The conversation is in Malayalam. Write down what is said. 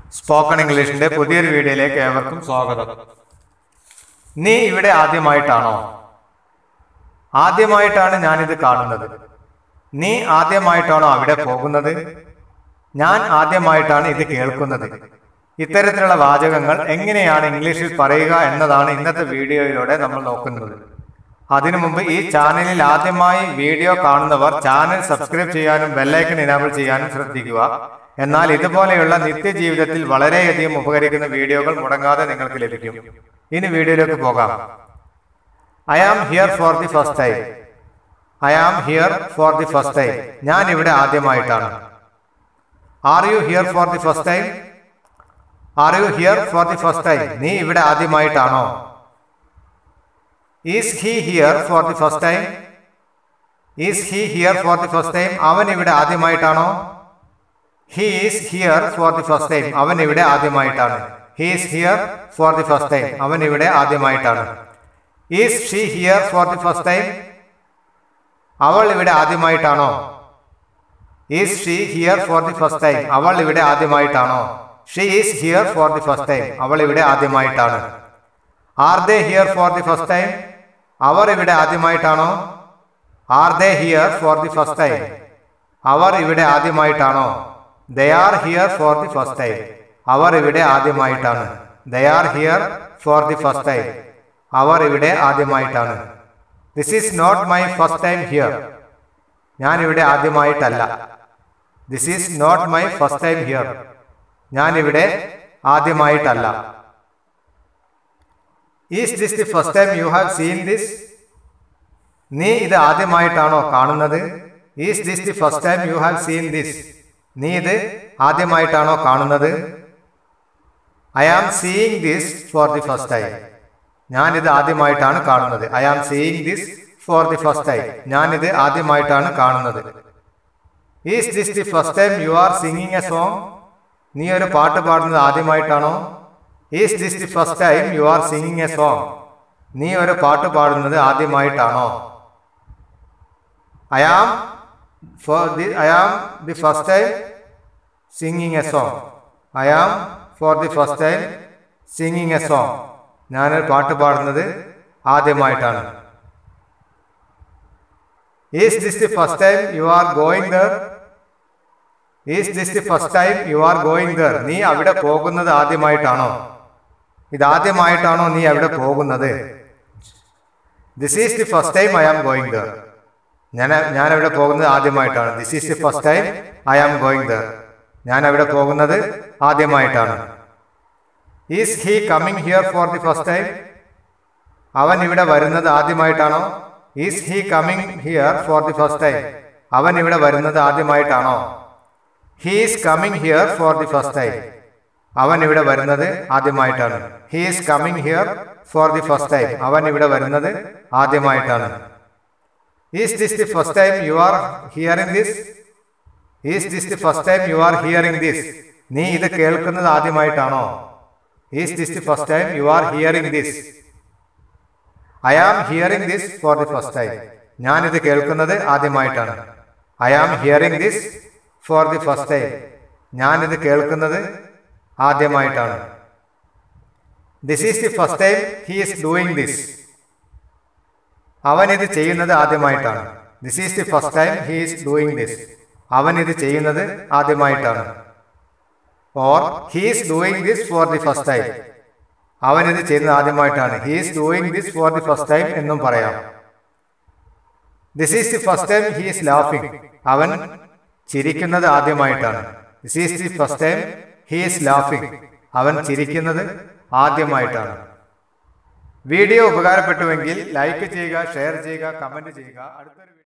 സ്പോക്കൺ ഇംഗ്ലീഷിന്റെ പുതിയൊരു വീഡിയോയിലേക്ക് ഏവർക്കും സ്വാഗതം നീ ഇവിടെ ആദ്യമായിട്ടാണോ ആദ്യമായിട്ടാണ് ഞാനിത് കാണുന്നത് നീ ആദ്യമായിട്ടാണോ അവിടെ പോകുന്നത് ഞാൻ ആദ്യമായിട്ടാണ് ഇത് കേൾക്കുന്നത് ഇത്തരത്തിലുള്ള വാചകങ്ങൾ എങ്ങനെയാണ് ഇംഗ്ലീഷിൽ പറയുക എന്നതാണ് ഇന്നത്തെ വീഡിയോയിലൂടെ നമ്മൾ നോക്കുന്നത് അതിനു മുമ്പ് ഈ ചാനലിൽ ആദ്യമായി വീഡിയോ കാണുന്നവർ ചാനൽ സബ്സ്ക്രൈബ് ചെയ്യാനും ബെല്ലൈക്കൺ ഇനാബിൾ ചെയ്യാനും ശ്രദ്ധിക്കുക എന്നാൽ ഇതുപോലെയുള്ള നിത്യജീവിതത്തിൽ വളരെയധികം ഉപകരിക്കുന്ന വീഡിയോകൾ മുടങ്ങാതെ നിങ്ങൾക്ക് ലഭിക്കും ഇനി വീഡിയോയിലേക്ക് പോകാം I am here for the first time I am here for the first time ഞാൻ ഇവിടെ ആദ്യമായിട്ടാണ് are you here for the first time are you here for the first time നീ ഇവിടെ ആദ്യമായിട്ടാണോ is he here for the first time is he here for the first time അവൻ ഇവിടെ ആദ്യമായിട്ടാണോ he is here for the first time അവൻ ഇവിടെ ആദ്യമായിട്ടാണ് he is here for the first time അവൻ ഇവിടെ ആദ്യമായിട്ടാണ് is she here for the first time അവൾ ഇവിടെ ആദ്യമായിട്ടാണോ is she here for the first time അവൾ ഇവിടെ ആദ്യമായിട്ടാണോ she is here for the first time അവൾ ഇവിടെ ആദ്യമായിട്ടാണ് are they here for the first time അവർ ഇവിടെ ആദ്യമായിട്ടാണോ are they here for the first time അവർ ഇവിടെ ആദ്യമായിട്ടാണോ they are here for the first time അവർ ഇവിടെ ആദ്യമായിട്ടാണ് they are here for the first time അവർ ഇവിടെ ആദ്യമായിട്ടാണ് this is not my first time here ഞാൻ ഇവിടെ ആദ്യമായിട്ടല്ല this is not my first time here ഞാൻ ഇവിടെ ആദ്യമായിട്ടല്ല is this the first time you have seen this നീ ഇത് ആദ്യമായിട്ടാണോ കാണുന്നത് is this the first time you have seen this നീ ഇത് ആദ്യമായിട്ടാണോ കാണുന്നത് I am seeing this for the first time ഞാൻ ഇത് ആദ്യമായിട്ടാണ് കാണുന്നത് I am seeing this for the first time ഞാൻ ഇത് ആദ്യമായിട്ടാണ് കാണുന്നത് is this the first time you are singing a song നീ ഒരു പാട്ട് പാടുന്നത് ആദ്യമായിട്ടാണോ is this the first time you are singing a song നീ ഒരു പാട്ട് പാടുന്നത് ആദ്യമായിട്ടാണോ I am for the I am the first time singing a song I am for the first time singing a song ഞാനൊരു പാട്ട് പാടുന്നത് ആദ്യമായിട്ടാണ് is this the first time you are going there is this the first time you are going there നീ അവിടെ പോകുന്നത് ആദ്യമായിട്ടാണോ ഇതാദ്യമായിട്ടാണോ നീ അവിടെ പോകുന്നത് this is the first time I am going there ഞാൻ ഞാൻ അവിടെ പോകുന്നത് ആദ്യമായിട്ടാണ് this is the first time I am going there ഞാൻ അവിടെ പോകുന്നത് ആദ്യമായിട്ടാണ് is he coming here for the first time അവൻ ഇവിടെ വരുന്നത് ആദ്യമായിട്ടാണോ is he coming here for the first time അവൻ ഇവിടെ വരുന്നത് ആദ്യമായിട്ടാണോ he is coming here for the first time അവൻ ഇവിടെ വരുന്നത് ആദ്യമായിട്ടാണ് he is coming here for the first time അവൻ ഇവിടെ വരുന്നത് ആദ്യമായിട്ടാണ് is this the first time you are hearing this is this the first time you are hearing this നീ ഇത് കേൾക്കുന്നത് ആദ്യമായിട്ടാണോ is this the first time you are hearing this I am hearing this for the first time ഞാൻ ഇത് കേൾക്കുന്നത് ആദ്യമായിട്ടാണ് I am hearing this for the first time ഞാൻ ഇത് കേൾക്കുന്നത് ആദ്യമായിട്ടാണ് this is the first time he is doing this അവൻ ഇത് ചെയ്യുന്നത് ആദ്യമായിട്ടാണ് this is the first time he is doing this അവൻ ഇത് ചെയ്യുന്നത് ആദ്യമായിട്ടാണ് or he is doing this for the first time അവൻ ഇത് ചെയ്യുന്നത് ആദ്യമായിട്ടാണ് he is doing this for the first time എന്നും പറയാം this is the first time he is laughing അവൻ ചിരിക്കുന്നത് ആദ്യമായിട്ടാണ് this is the first time he is laughing അവൻ ചിരിക്കുന്നത് ആദ്യമായിട്ടാണ് വീഡിയോ ഉപകാരപ്പെട്ടുവെങ്കിൽ ലൈക്ക് ചെയ്യുക ഷെയർ ചെയ്യുക കമന്റ് ചെയ്യുക അടുത്തൊരു